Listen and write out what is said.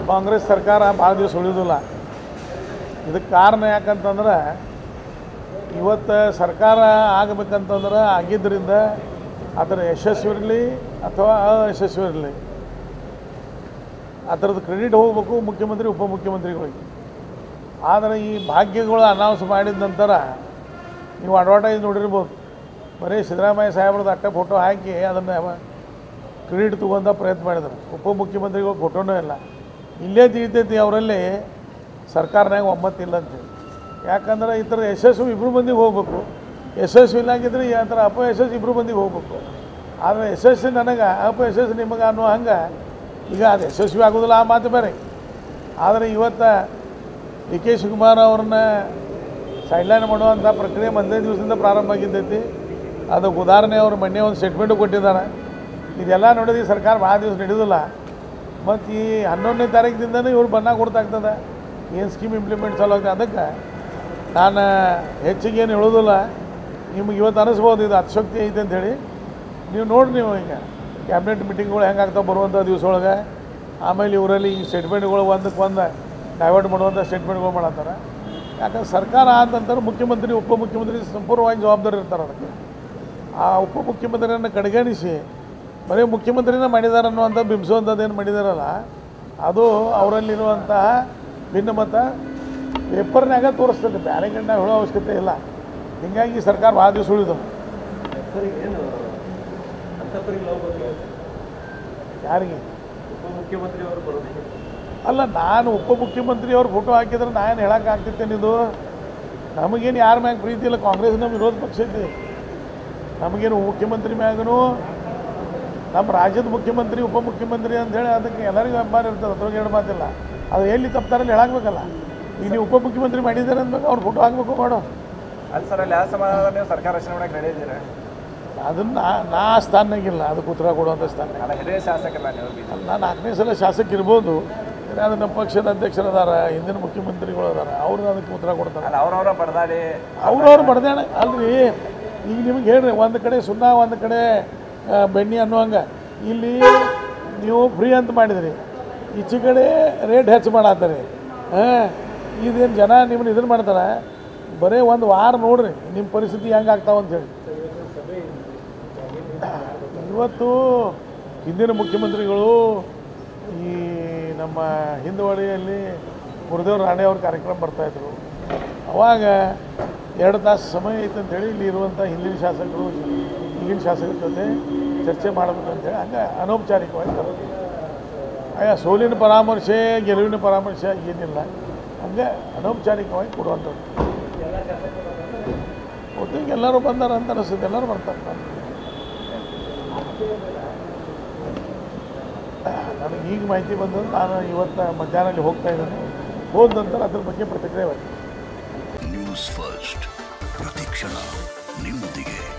ಕಾಂಗ್ರೆಸ್ ಸರ್ಕಾರ ಭಾಳ ದಿವಸ ಉಳಿಯೋದಿಲ್ಲ ಇದಕ್ಕೆ ಕಾರಣ ಯಾಕಂತಂದ್ರೆ ಇವತ್ತು ಸರ್ಕಾರ ಆಗಬೇಕಂತಂದ್ರೆ ಆಗಿದ್ದರಿಂದ ಅದರ ಯಶಸ್ವಿ ಇರಲಿ ಅಥವಾ ಅಯಶಸ್ವಿ ಇರಲಿ ಅದರದ್ದು ಕ್ರೆಡಿಟ್ ಹೋಗಬೇಕು ಮುಖ್ಯಮಂತ್ರಿ ಉಪಮುಖ್ಯಮಂತ್ರಿಗಳಿಗೆ ಆದರೆ ಈ ಭಾಗ್ಯಗಳು ಅನೌನ್ಸ್ ಮಾಡಿದ ನಂತರ ನೀವು ಅಡ್ವರ್ಟೈಸ್ ನೋಡಿರ್ಬೋದು ಬರೀ ಸಿದ್ದರಾಮಯ್ಯ ಸಾಹೇಬ್ರದ್ದು ಅಟ್ಟ ಫೋಟೋ ಹಾಕಿ ಅದನ್ನು ಕ್ರೆಡಿಟ್ ತಗೊಂಡ ಪ್ರಯತ್ನ ಮಾಡಿದ್ರು ಉಪಮುಖ್ಯಮಂತ್ರಿಗಳು ಫೋಟೋನೂ ಇಲ್ಲ ಇಲ್ಲೇ ತಿಳಿತೈತಿ ಅವರಲ್ಲಿ ಸರ್ಕಾರನಾಗ ಒಮ್ಮತ್ತಿಲ್ಲ ಅಂತೇಳಿ ಯಾಕಂದ್ರೆ ಈ ಥರ ಯಶಸ್ವಿ ಇಬ್ಬರು ಮಂದಿಗೆ ಹೋಗ್ಬೇಕು ಯಶಸ್ವಿ ಇಲ್ಲಾಗಿದ್ರೆ ಈ ಥರ ಅಪಯಶಸ್ವಿ ಇಬ್ಬರು ಮಂದಿಗೆ ಹೋಗ್ಬೇಕು ಆದರೆ ಯಶಸ್ವಿ ನನಗೆ ಅಪಯಶಸ್ವಿ ನಿಮಗೆ ಅನ್ನೋ ಹಂಗೆ ಈಗ ಅದು ಯಶಸ್ವಿ ಆಗೋದಿಲ್ಲ ಆ ಮಾತು ಬೇರೆ ಆದರೆ ಇವತ್ತು ಡಿ ಕೆ ಶಿವಕುಮಾರ್ ಅವ್ರನ್ನ ಸೈಡ್ಲೈನ್ ಮಾಡುವಂಥ ಪ್ರಕ್ರಿಯೆ ಒಂದೇ ದಿವಸದಿಂದ ಪ್ರಾರಂಭ ಆಗಿದ್ದೈತಿ ಅದಕ್ಕೆ ಉದಾಹರಣೆ ಅವರು ಮೊನ್ನೆ ಒಂದು ಸ್ಟೇಟ್ಮೆಂಟು ಕೊಟ್ಟಿದ್ದಾರೆ ಇದೆಲ್ಲ ನೋಡಿದ್ರೆ ಈ ಸರ್ಕಾರ ಭಾಳ ದಿವಸ ನಡೆಯೋದಿಲ್ಲ ಮತ್ತು ಈ ಹನ್ನೊಂದನೇ ತಾರೀಕಿದಿಂದನೇ ಇವ್ರು ಬಣ್ಣ ಕೊಡ್ತಾಗ್ತದೆ ಏನು ಸ್ಕೀಮ್ ಇಂಪ್ಲಿಮೆಂಟ್ ಚಾಲೂ ಆಗ್ತದೆ ಅದಕ್ಕೆ ನಾನು ಹೆಚ್ಚಿಗೆ ಏನು ಹೇಳೋದಿಲ್ಲ ನಿಮ್ಗೆ ಇವತ್ತು ಅನಿಸ್ಬೋದು ಇದು ಅತಿಶಕ್ತಿ ಐತೆ ಅಂತೇಳಿ ನೀವು ನೋಡಿ ನೀವು ಈಗ ಕ್ಯಾಬಿನೆಟ್ ಮೀಟಿಂಗ್ಗಳು ಹೆಂಗೆ ಆಗ್ತಾವೆ ಬರುವಂಥ ದಿವಸ ಒಳಗೆ ಆಮೇಲೆ ಇವರಲ್ಲಿ ಈ ಸ್ಟೇಟ್ಮೆಂಟ್ಗಳು ಒಂದಕ್ಕೆ ಒಂದು ಡೈವರ್ಟ್ ಮಾಡುವಂಥ ಸ್ಟೇಟ್ಮೆಂಟ್ಗಳು ಮಾಡತ್ತಾರೆ ಯಾಕಂದ್ರೆ ಸರ್ಕಾರ ಆದ ನಂತರ ಮುಖ್ಯಮಂತ್ರಿ ಉಪಮುಖ್ಯಮಂತ್ರಿ ಸಂಪೂರ್ಣವಾಗಿ ಜವಾಬ್ದಾರಿ ಇರ್ತಾರೆ ಅದಕ್ಕೆ ಆ ಉಪಮುಖ್ಯಮಂತ್ರಿಯನ್ನು ಕಡೆಗಣಿಸಿ ಬರೀ ಮುಖ್ಯಮಂತ್ರಿನೇ ಮಾಡಿದ್ದಾರೆ ಅನ್ನುವಂಥ ಬಿಂಬಿಸುವಂಥದ್ದು ಏನು ಮಾಡಿದಾರಲ್ಲ ಅದು ಅವರಲ್ಲಿರುವಂತಹ ಭಿನ್ನಮತ ಪೇಪರ್ನಾಗ ತೋರಿಸ್ತದೆ ಬೇರೆ ಗಂಡ ಹೇಳೋ ಅವಶ್ಯಕತೆ ಇಲ್ಲ ಹೀಗಾಗಿ ಸರ್ಕಾರ ಭಾಳ ದಿವಸ ಉಳಿದು ಸರಿ ಏನು ಅಂತಪರಿಗೆ ಲವ್ ಬಗ್ಗೆ ಯಾರಿಗೆ ಉಪಮುಖ್ಯಮಂತ್ರಿ ಅವರು ಬರೋದು ಅಲ್ಲ ನಾನು ಉಪಮುಖ್ಯಮಂತ್ರಿ ಅವ್ರ ಫೋಟೋ ಹಾಕಿದ್ರೆ ನಾನು ಹೇಳಕ್ಕೆ ಆಗ್ತಿತ್ತೇನಿದು ನಮಗೇನು ಯಾರ ಮ್ಯಾಗ ಪ್ರೀತಿ ಇಲ್ಲ ಕಾಂಗ್ರೆಸ್ ನಮ್ಮ ವಿರೋಧ ಪಕ್ಷ ಐತಿ ನಮಗೇನು ಮುಖ್ಯಮಂತ್ರಿ ಮ್ಯಾಗನು ನಮ್ಮ ರಾಜ್ಯದ ಮುಖ್ಯಮಂತ್ರಿ ಉಪಮುಖ್ಯಮಂತ್ರಿ ಅಂತ ಹೇಳಿ ಅದಕ್ಕೆ ಎಲ್ಲರಿಗೂ ಅಭಿಮಾನ ಇರ್ತದೆ ಅದ್ರಾಗ ಎರಡು ಮಾತಿಲ್ಲ ಅದು ಎಲ್ಲಿ ತಪ್ಪಾರಲ್ಲಿ ಹೇಳಾಕ್ಬೇಕಲ್ಲ ಈಗ ನೀವು ಉಪಮುಖ್ಯಮಂತ್ರಿ ಮಾಡಿದ್ದಾರೆ ಅಂದ್ಬೇಕು ಅವ್ರ ಫೋಟೋ ಹಾಕ್ಬೇಕು ಮಾಡೋ ಅಲ್ಲಿ ಸರ್ ಅಲ್ಲಿ ಯಾವ ಸಮಾಧಾನ ನೀವು ಸರ್ಕಾರ ರಚನೆ ಮಾಡಕ್ಕೆ ರೆಡಿ ಇದ್ದೀರಾ ಅದನ್ನು ನಾ ನಾ ಆ ಸ್ಥಾನನಾಗಿಲ್ಲ ಅದಕ್ಕೆ ಉತ್ತರ ಕೊಡುವಂಥ ಸ್ಥಾನ ಅಲ್ಲ ಹಿರಿಯ ಶಾಸಕರಲ್ಲ ನೀವು ಬಿ ನಾನು ನಾಲ್ಕನೇ ಸಲ ಶಾಸಕ ಇರ್ಬೋದು ಆದರೆ ಅದು ನಮ್ಮ ಪಕ್ಷದ ಅಧ್ಯಕ್ಷರು ಅದಾರ ಹಿಂದಿನ ಮುಖ್ಯಮಂತ್ರಿಗಳು ಅದಾರ ಅವ್ರು ಅದಕ್ಕೆ ಉತ್ತರ ಕೊಡ್ತಾರೆ ಅಲ್ಲ ಅವ್ರವ್ರ ಬಡದಾಡಿ ಅವ್ರವ್ರು ಬಡ್ದಾಣ ಅಲ್ರಿ ಈಗ ನಿಮ್ಗೆ ಹೇಳ್ರಿ ಒಂದು ಕಡೆ ಸುಣ್ಣ ಒಂದು ಕಡೆ ಆ, ಬೆಣ್ಣೆ ಅನ್ನುವಂಗೆ ಇಲ್ಲಿ ನೀವು ಫ್ರೀ ಅಂತ ಮಾಡಿದ್ರಿ ಈಚೆ ಕಡೆ ರೇಟ್ ಹೆಚ್ಚು ಮಾಡತ್ತಾರೆ ಹಾಂ ಇದೇನು ಜನ ನಿಮ್ಮನ್ನ ಇದನ್ನು ಮಾಡ್ತಾರೆ ಬರೀ ಒಂದು ವಾರ ನೋಡ್ರಿ ನಿಮ್ಮ ಪರಿಸ್ಥಿತಿ ಹೆಂಗೆ ಆಗ್ತಾವ ಅಂತೇಳಿ ಇವತ್ತು ಹಿಂದಿನ ಮುಖ್ಯಮಂತ್ರಿಗಳು ಈ ನಮ್ಮ ಹಿಂದುವಳಿಯಲ್ಲಿ ಗುರುದೇವ್ ರಾಣೆ ಅವ್ರ ಕಾರ್ಯಕ್ರಮ ಬರ್ತಾಯಿದ್ರು ಅವಾಗ ಎರಡು ತಾಸು ಸಮಯ ಐತೆ ಅಂತೇಳಿ ಇಲ್ಲಿ ಇರುವಂಥ ಹಿಂದಿನ ಶಾಸಕರು ಈಗಿನ ಶಾಸಕರ ಜೊತೆ ಚರ್ಚೆ ಮಾಡಬೇಕಂತೇಳಿ ಹಂಗೆ ಅನೌಪಚಾರಿಕವಾಗಿ ಕರೆದ್ರು. ಆಗ ಸೋಲಿನ ಪರಾಮರ್ಶೆ ಗೆಲುವಿನ ಪರಾಮರ್ಶೆ ಏನಿಲ್ಲ ಹಂಗೆ ಅನೌಪಚಾರಿಕವಾಗಿ ಕೊಡುವಂಥದ್ದು ಒಟ್ಟಿಗೆ ಎಲ್ಲರೂ ಬಂದಾರ ಅಂತ ಅನಿಸುತ್ತೆ ಎಲ್ಲರೂ ಬರ್ತಾರೆ ನನಗೆ ಈಗ ಮಾಹಿತಿ ಬಂದದ್ದು ನಾನು ಇವತ್ತು ಮಧ್ಯಾಹ್ನ ಹೋಗ್ತಾ ಇದ್ದೀನಿ ಹೋದ ನಂತರ ಅದ್ರ ಬಗ್ಗೆ ಪ್ರತಿಕ್ರಿಯೆ ವ್ಯಕ್ತ ನ್ಯೂಸ್ ಫಸ್ಟ್ ಪ್ರತಿಕ್ಷಣ ನಿಮ್ಮೊಂದಿಗೆ